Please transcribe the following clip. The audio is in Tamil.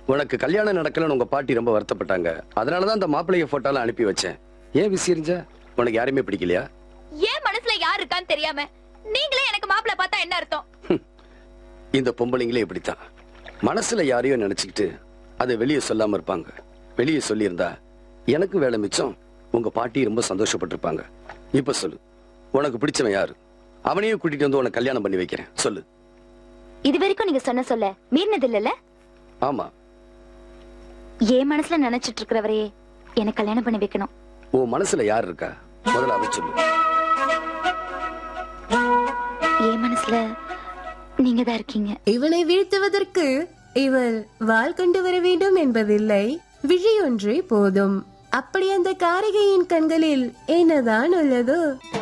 உனக்கு கல்யாணம் நடக்கலன்னு உங்க பாட்டி ரொம்ப வருத்தப்பட்டாங்க அதனாலதான் அந்த மாப்பிள்ளைய போட்டோலாம் அனுப்பி வச்சேன் ஏன் விசிறிஞ்ச உனக்கு யாருமே பிடிக்கலையா ஏன் மனசுல யார் இருக்கான்னு தெரியாம நீங்களே எனக்கு மாப்பிள்ள பார்த்தா என்ன அர்த்தம் இந்த பொம்பளைங்களே இப்படித்தான் மனசுல யாரையோ நினைச்சுக்கிட்டு அதை வெளியே சொல்லாம இருப்பாங்க வெளியே சொல்லியிருந்தா எனக்கு வேலை மிச்சம் உங்க பாட்டி ரொம்ப சந்தோஷப்பட்டிருப்பாங்க இப்ப சொல்லு உனக்கு பிடிச்சவன் யாரு அவனையும் கூட்டிட்டு வந்து உனக்கு கல்யாணம் பண்ணி வைக்கிறேன் சொல்லு இது வரைக்கும் நீங்க சொன்ன சொல்ல மீறினது இல்லல்ல ஆமா என் மனசுல நினைச்சிட்டு இருக்கிறவரையே எனக்கு கல்யாணம் பண்ணி வைக்கணும் உன் மனசுல யார் இருக்கா முதல்ல அதை சொல்லு என் மனசுல நீங்க தான் இருக்கீங்க இவனை வீழ்த்துவதற்கு இவள் வாள் கொண்டு வர வேண்டும் என்பதில்லை விழி ஒன்றே போதும் அப்படி அந்த காரிகையின் கண்களில் என்னதான் உள்ளதோ